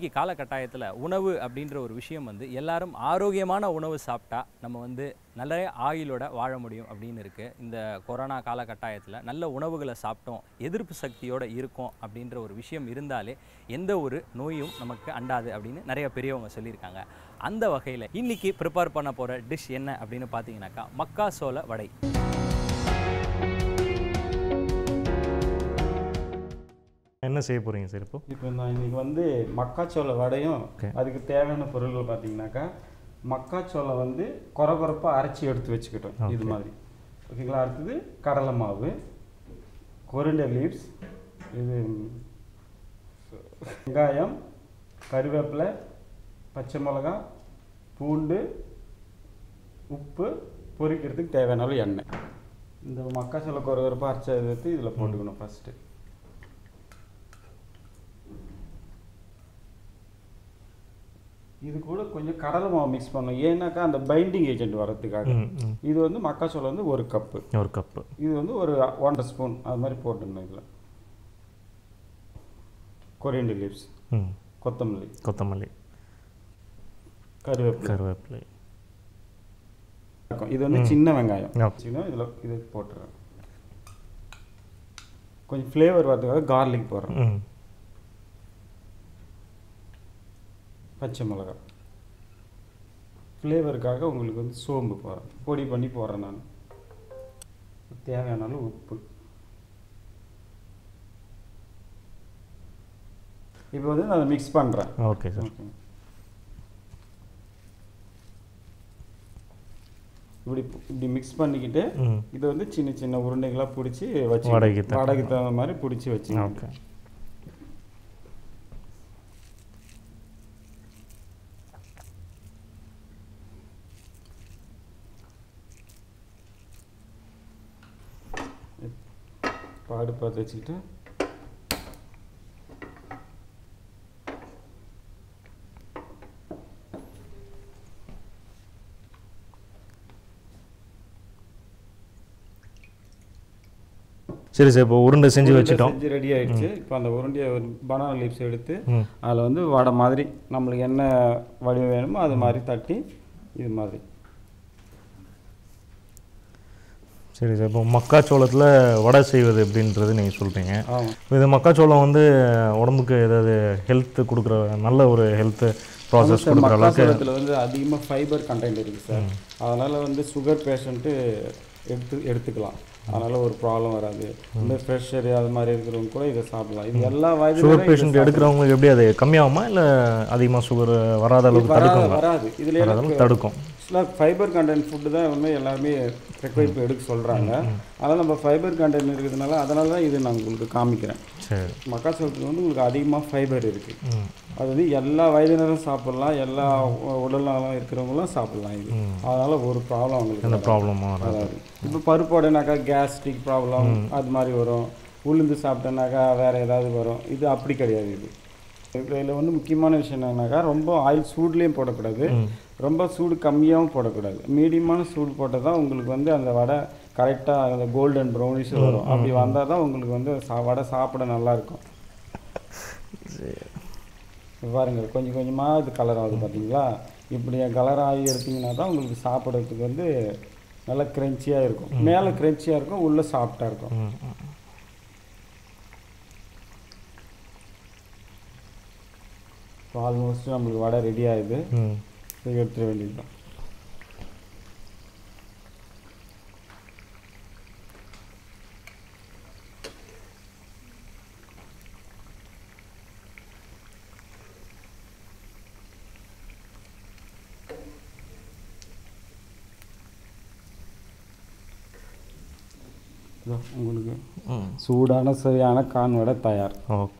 இன்னைக்கு காலகட்டாயத்தில் உணவு அப்படின்ற ஒரு விஷயம் வந்து எல்லாரும் ஆரோக்கியமான உணவு சாப்பிட்டா நம்ம வந்து நல்ல ஆயுளோட வாழ முடியும் அப்படின்னு இருக்குது இந்த கொரோனா காலகட்டாயத்தில் நல்ல உணவுகளை சாப்பிட்டோம் எதிர்ப்பு சக்தியோட இருக்கோம் அப்படின்ற ஒரு விஷயம் இருந்தாலே எந்த ஒரு நோயும் நமக்கு அண்டாது அப்படின்னு நிறைய பெரியவங்க சொல்லியிருக்காங்க அந்த வகையில் இன்னைக்கு ப்ரிப்பேர் பண்ண போகிற டிஷ் என்ன அப்படின்னு பார்த்தீங்கன்னாக்கா மக்காசோள வடை என்ன செய்ய போகிறீங்க சார் இப்போ இப்போ நான் இன்னைக்கு வந்து மக்காச்சோள வடையும் Okay. அதுக்கு தேவையான பொருட்கள் பார்த்தீங்கன்னாக்கா மக்காச்சோளம் வந்து கொரகொரப்பாக அரைச்சி எடுத்து வச்சுக்கிட்டோம் இது Okay. மாதிரி ஓகேங்களா அடுத்தது கடலை மாவு கொரிண்டர் லீவ்ஸ் இது வெங்காயம் கருவேப்பிலை பச்சை மிளகா பூண்டு உப்பு பொரிக்கிறதுக்கு தேவையான அளவு எண்ணெய் இந்த மக்காச்சோள கொரகொரப்பாக அரைச்ச எடுத்து இதில் போட்டுக்கணும் ஃபஸ்ட்டு இது கூட கொஞ்சம் கடலை மாவு மிக்ஸ் பண்ணணும் ஏன்னாக்கா அந்த பைண்டிங் ஏஜென்ட் வரதுக்காக ம் ம் இது வந்து மக்காச்சோளம் வந்து ஒரு கப்பு ஒரு கப்பு இது வந்து ஒரு ஒன்றரை ஸ்பூன் அது மாதிரி போட்டுடணும் இதில் கொரியண்டர் லீவ்ஸ் ம் கொத்தமல்லி கொத்தமல்லி கருவேப்பிலை கருவேப்பிலை இருக்கும் இது வந்து சின்ன வெங்காயம் ஆ. சின்ன இதில் இது போட்டுறேன் கொஞ்சம் ஃப்ளேவர் வரதுக்காக கார்லிக் போடுறேன் ம் பச்சை மிளகாய் ஃப்ளேவருக்காக உங்களுக்கு வந்து சோம்பு போடுறேன் பொடி பண்ணி போடுறேன் நான் தேவையான அளவு உப்பு இப்போ வந்து நான் மிக்ஸ் பண்ணுறேன் ஓகே சார் இப்படி இப்படி மிக்ஸ் பண்ணிக்கிட்டு ம் இதை வந்து சின்ன சின்ன உருண்டைகளாக பிடிச்சி வச்சு வடைக்கு தக்க- வடைக்கு தகுந்த மாதிரி பிடிச்சி வச்சு ஓகே பாடு பார்த்து வச்சுக்கிட்டு சரி சார் இப்போ உருண்டை செஞ்சு உருண்டை வச்சுட்டோம் செஞ்சு ரெடி ஆயிடுச்சு இப்போ அந்த உருண்டையை ஒரு பனானா லீவ்ஸ் எடுத்து ம் அதில் வந்து வடை மாதிரி நம்மளுக்கு என்ன வடிவம் வேணுமோ அது மாதிரி தட்டி இது மாதிரி சரி சார் இப்போ மக்காச்சோளத்தில் வடை செய்வது எப்படின்றது நீங்கள் சொல்கிறீங்க ஆமாம் இது மக்காச்சோளம் வந்து உடம்புக்கு ஏதாவது ஹெல்த் கொடுக்குற நல்ல ஒரு ஹெல்த் ப்ராசஸ் கொடுக்குற அளவுக்கு மக்காசோளத்தில் வந்து அதிகமாக ஃபைபர் கண்டென்ட் இருக்குது சார் அதனால் வந்து சுகர் பேஷண்ட்டு எடுத்து எடுத்துக்கலாம் அதனால் ஒரு ப்ராப்ளம் வராது இந்த ப்ரெஷர் அது மாதிரி இருக்கிறவங்க கூட இதை சாப்பிடலாம் இது எல்லா சுகர் வயதிலும் பேஷண்ட் எடுக்கிறவங்களுக்கு எப்படி அது கம்மியாகுமா இல்லை அதிகமாக சுகர் வராத அளவுக்கு வராது தடுக்குங்களா வராது இதில் வராத அளவுக்கு தடுக்கும் ஆக்சுவலாக ஃபைபர் கண்டென்ட் ஃபுட்டு தான் வந்து எல்லாருமே ரெக்வைப் எடுக்க சொல்கிறாங்க அதனால் நம்ம ஃபைபர் கண்டென்ட் இருக்கிறதுனால அதனால தான் இது நான் உங்களுக்கு காமிக்கிறேன் சரி மக்காச்சோளத்தில் வந்து உங்களுக்கு அதிகமாக ஃபைபர் இருக்குது ம் அது வந்து எல்லா வயதினரும் சாப்பிடலாம் எல்லா உ- உடல் நலம் இருக்கிறவங்களும் சாப்பிடலாம் இது அதனால் ஒரு ப்ராப்ளம் அவங்களுக்கு எந்த வராது. ப்ராப்ளமும் வராது வராது இப்போ பருப்போடனாக்கா கேஸ்ட்ரிக் ப்ராப்ளம் அது மாதிரி வரும் உளுந்து சாப்பிட்டோன்னாக்கா வேறு ஏதாவது வரும் இது அப்படி கிடையாது இது இதில் வந்து முக்கியமான விஷயம் என்னன்னாக்கா ரொம்ப ஆயில் சூட்லேயும் போடக்கூடாது ரொம்ப சூடு கம்மியாகவும் போடக்கூடாது மீடியமான சூடு போட்டால் தான் உங்களுக்கு வந்து அந்த வடை கரெக்டாக அந்த கோல்டன் ப்ரௌனிஷ் வரும் அப்படி வந்தால் தான் உங்களுக்கு வந்து சா வடை சாப்பிட நல்லாயிருக்கும் பாருங்க கொஞ்சம் கொஞ்சமாக இது கலர் ஆகுது பார்த்தீங்களா இப்படி கலர் ஆகி எடுத்தீங்கன்னா தான் உங்களுக்கு சாப்பிட்றதுக்கு வந்து நல்லா கிரன்ச்சியாக இருக்கும் மேலே கிரன்ச்சியாக இருக்கும் உள்ளே சாஃப்டாக இருக்கும் ம் ம். இப்போ ஆல்மோஸ்ட் நம்மளுக்கு வடை ரெடி ஆகுது ம் இதை எடுத்துட வேண்டியது தான் இதோ உங்களுக்கு ம் சூடான சரியான கான் வடை தயார் ஓகே